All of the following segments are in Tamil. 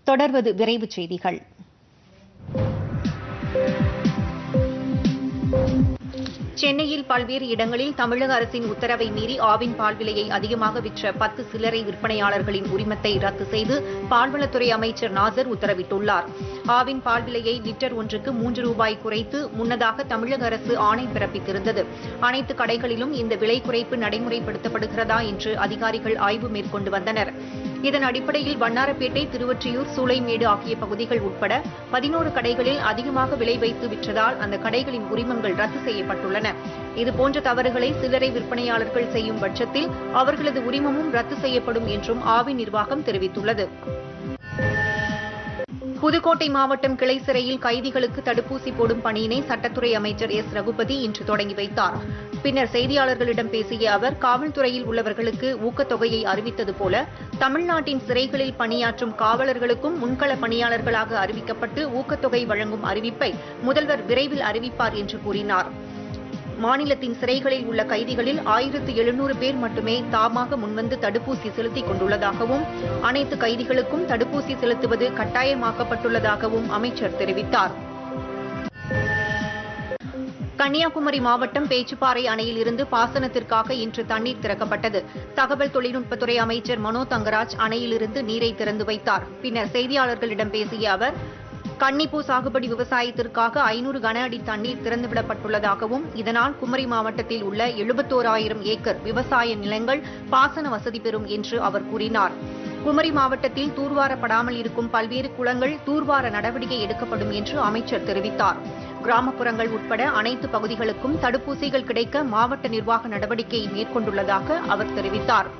தொடர்வது விரைவுச் செய்திகள் சென்னையில் பல்வேறு இடங்களில் தமிழக அரசின் உத்தரவை மீறி ஆவின் பால் விலையை அதிகமாக விற்ற பத்து சில்லறை விற்பனையாளர்களின் உரிமத்தை ரத்து செய்து பால்வளத்துறை அமைச்சர் நாசர் உத்தரவிட்டுள்ளார் ஆவின் பால் விலையை லிட்டர் ஒன்றுக்கு மூன்று ரூபாய் குறைத்து முன்னதாக தமிழக அரசு ஆணை பிறப்பித்திருந்தது அனைத்து கடைகளிலும் இந்த விலை குறைப்பு நடைமுறைப்படுத்தப்படுகிறதா என்று அதிகாரிகள் ஆய்வு மேற்கொண்டு வந்தனர் இதன் அடிப்படையில் வண்ணாரப்பேட்டை திருவொற்றியூர் சூளைமேடு ஆகிய பகுதிகள் உட்பட பதினோரு கடைகளில் அதிகமாக விலை வைத்து விற்றதால் அந்த கடைகளின் உரிமங்கள் ரத்து செய்யப்பட்டுள்ளன இதுபோன்ற தவறுகளை சில்லறை விற்பனையாளர்கள் செய்யும் பட்சத்தில் அவர்களது உரிமமும் ரத்து செய்யப்படும் என்றும் ஆவி நிர்வாகம் தெரிவித்துள்ளது புதுக்கோட்டை மாவட்டம் கிளை சிறையில் கைதிகளுக்கு தடுப்பூசி போடும் பணியினை சட்டத்துறை அமைச்சர் எஸ் ரகுபதி இன்று தொடங்கி வைத்தார் பின்னர் செய்தியாளர்களிடம் பேசிய அவர் காவல்துறையில் உள்ளவர்களுக்கு ஊக்கத்தொகையை அறிவித்தது போல தமிழ்நாட்டின் சிறைகளில் பணியாற்றும் காவலர்களுக்கும் முன்கள பணியாளர்களாக அறிவிக்கப்பட்டு ஊக்கத்தொகை வழங்கும் அறிவிப்பை முதல்வர் விரைவில் அறிவிப்பார் என்று கூறினார் மாநிலத்தின் சிறைகளில் உள்ள கைதிகளில் ஆயிரத்து எழுநூறு பேர் மட்டுமே தாமாக முன்வந்து தடுப்பூசி செலுத்திக் கொண்டுள்ளதாகவும் அனைத்து கைதிகளுக்கும் தடுப்பூசி செலுத்துவது கட்டாயமாக்கப்பட்டுள்ளதாகவும் அமைச்சர் தெரிவித்தார் கன்னியாகுமரி மாவட்டம் பேச்சுப்பாறை அணையில் இருந்து பாசனத்திற்காக இன்று தண்ணீர் திறக்கப்பட்டது தகவல் தொழில்நுட்பத்துறை அமைச்சர் மனோ தங்கராஜ் அணையிலிருந்து நீரை திறந்து வைத்தார் பின்னர் செய்தியாளர்களிடம் பேசிய அவர் கன்னிப்பூ சாகுபடி விவசாயத்திற்காக ஐநூறு கன அடி தண்ணீர் திறந்துவிடப்பட்டுள்ளதாகவும் இதனால் குமரி மாவட்டத்தில் உள்ள எழுபத்தோராயிரம் ஏக்கர் விவசாய நிலங்கள் பாசன வசதி பெறும் என்று அவர் கூறினார் குமரி மாவட்டத்தில் தூர்வாரப்படாமல் இருக்கும் பல்வேறு குளங்கள் தூர்வார நடவடிக்கை எடுக்கப்படும் என்று அமைச்சர் தெரிவித்தார் கிராமப்புறங்கள் உட்பட அனைத்து பகுதிகளுக்கும் தடுப்பூசிகள் கிடைக்க மாவட்ட நிர்வாக நடவடிக்கை மேற்கொண்டுள்ளதாக அவர் தெரிவித்தார்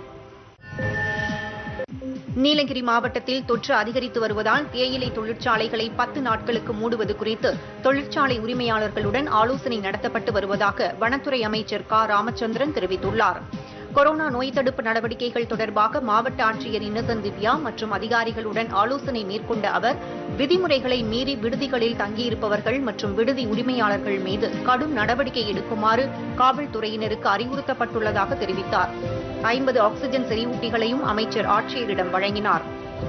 நீலகிரி மாவட்டத்தில் தொற்று அதிகரித்து வருவதால் தேயிலை தொழிற்சாலைகளை பத்து நாட்களுக்கு மூடுவது குறித்து தொழிற்சாலை உரிமையாளர்களுடன் ஆலோசனை நடத்தப்பட்டு வருவதாக வனத்துறை அமைச்சர் க ராமச்சந்திரன் தெரிவித்துள்ளார் கொரோனா நோய் தடுப்பு நடவடிக்கைகள் தொடர்பாக மாவட்ட ஆட்சியர் இன்னசென்ட் திவ்யா மற்றும் அதிகாரிகளுடன் ஆலோசனை மேற்கொண்ட அவர் விதிமுறைகளை மீறி விடுதிகளில் தங்கியிருப்பவர்கள் மற்றும் விடுதி உரிமையாளர்கள் மீது கடும் நடவடிக்கை எடுக்குமாறு காவல்துறையினருக்கு அறிவுறுத்தப்பட்டுள்ளதாக தெரிவித்தார் ஐம்பது ஆக்ஸிஜன் செறிவூட்டிகளையும் அமைச்சர் ஆட்சியரிடம் வழங்கினார்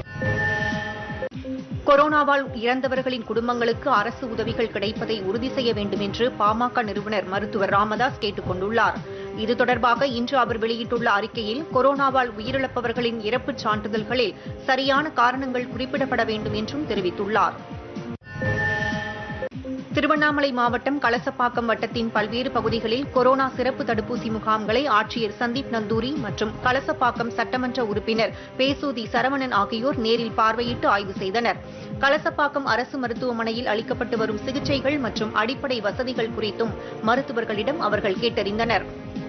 கொரோனாவால் இறந்தவர்களின் குடும்பங்களுக்கு அரசு உதவிகள் கிடைப்பதை உறுதி செய்ய வேண்டும் என்று பாமக நிறுவனர் மருத்துவர் ராமதாஸ் கேட்டுக் கொண்டுள்ளார் இது தொடர்பாக இன்று அவர் வெளியிட்டுள்ள அறிக்கையில் கொரோனாவால் உயிரிழப்பவர்களின் இறப்புச் சான்றிதழ்களில் சரியான காரணங்கள் குறிப்பிடப்பட வேண்டும் என்றும் தெரிவித்துள்ளார் திருவண்ணாமலை மாவட்டம் கலசப்பாக்கம் வட்டத்தின் பல்வேறு பகுதிகளில் கொரோனா சிறப்பு தடுப்பூசி முகாம்களை ஆட்சியர் சந்தீப் நந்தூரி மற்றும் கலசப்பாக்கம் சட்டமன்ற உறுப்பினர் பேசூதி சரவணன் ஆகியோர் நேரில் பார்வையிட்டு ஆய்வு செய்தனர் கலசப்பாக்கம் அரசு மருத்துவமனையில் அளிக்கப்பட்டு வரும் சிகிச்சைகள் மற்றும் அடிப்படை வசதிகள் குறித்தும் மருத்துவர்களிடம் அவர்கள் கேட்டறிந்தனர்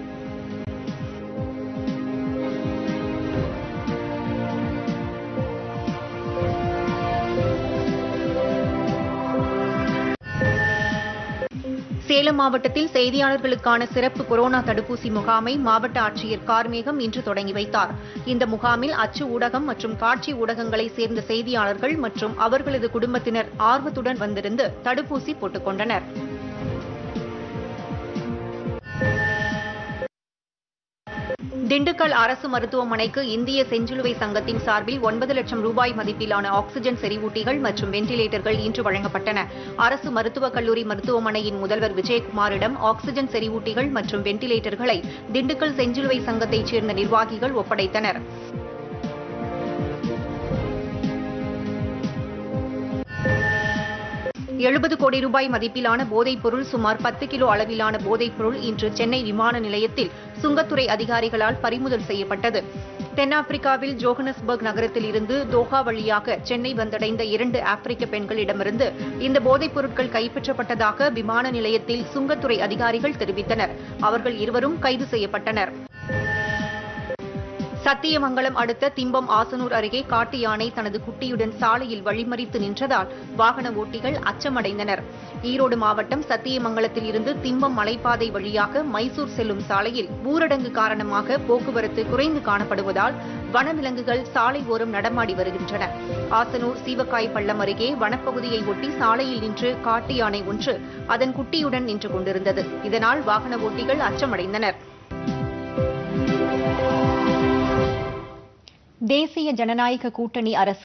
சேலம் மாவட்டத்தில் செய்தியாளர்களுக்கான சிறப்பு கொரோனா தடுப்பூசி முகாமை மாவட்ட ஆட்சியர் கார்மேகம் இன்று தொடங்கி வைத்தார் இந்த முகாமில் அச்சு ஊடகம் மற்றும் காட்சி ஊடகங்களை சேர்ந்த செய்தியாளர்கள் மற்றும் அவர்களது குடும்பத்தினர் ஆர்வத்துடன் வந்திருந்து தடுப்பூசி போட்டுக் கொண்டனர் திண்டுக்கல் அரசு மருத்துவமனைக்கு இந்திய செஞ்சிலுவை சங்கத்தின் சார்பில் ஒன்பது லட்சம் ரூபாய் மதிப்பிலான ஆக்ஸிஜன் செறிவூட்டிகள் மற்றும் வெண்டிலேட்டர்கள் இன்று வழங்கப்பட்டன அரசு மருத்துவக் கல்லூரி மருத்துவமனையின் முதல்வர் விஜயகுமாரிடம் ஆக்ஸிஜன் செறிவூட்டிகள் மற்றும் வெண்டிலேட்டர்களை திண்டுக்கல் செஞ்சிலுவை சங்கத்தைச் சேர்ந்த நிர்வாகிகள் ஒப்படைத்தனர் எழுபது கோடி ரூபாய் மதிப்பிலான போதைப் பொருள் சுமார் பத்து கிலோ அளவிலான போதைப் பொருள் இன்று சென்னை விமான நிலையத்தில் சுங்கத்துறை அதிகாரிகளால் பறிமுதல் செய்யப்பட்டது தென்னாப்பிரிக்காவில் ஜோகனஸ்பர்க் நகரத்தில் இருந்து தோஹா வழியாக சென்னை வந்தடைந்த இரண்டு ஆப்பிரிக்க பெண்களிடமிருந்து இந்த போதைப் பொருட்கள் கைப்பற்றப்பட்டதாக விமான நிலையத்தில் சுங்கத்துறை அதிகாரிகள் தெரிவித்தனர் அவர்கள் இருவரும் கைது செய்யப்பட்டனர் சத்தியமங்கலம் அடுத்த திம்பம் ஆசனூர் அருகே காட்டு யானை தனது குட்டியுடன் சாலையில் வழிமறித்து நின்றதால் வாகன ஓட்டிகள் அச்சமடைந்தனர் ஈரோடு மாவட்டம் சத்தியமங்கலத்தில் இருந்து திம்பம் மலைப்பாதை வழியாக மைசூர் செல்லும் சாலையில் ஊரடங்கு காரணமாக போக்குவரத்து குறைந்து காணப்படுவதால் வனவிலங்குகள் சாலை ஓரம் நடமாடி வருகின்றன ஆசனூர் சீவக்காய் பள்ளம் அருகே வனப்பகுதியை ஒட்டி சாலையில் நின்று காட்டு யானை ஒன்று அதன் குட்டியுடன் நின்று கொண்டிருந்தது இதனால் வாகன ஓட்டிகள் அச்சமடைந்தனர் தேசிய ஜனநாயக கூட்டணி அரசு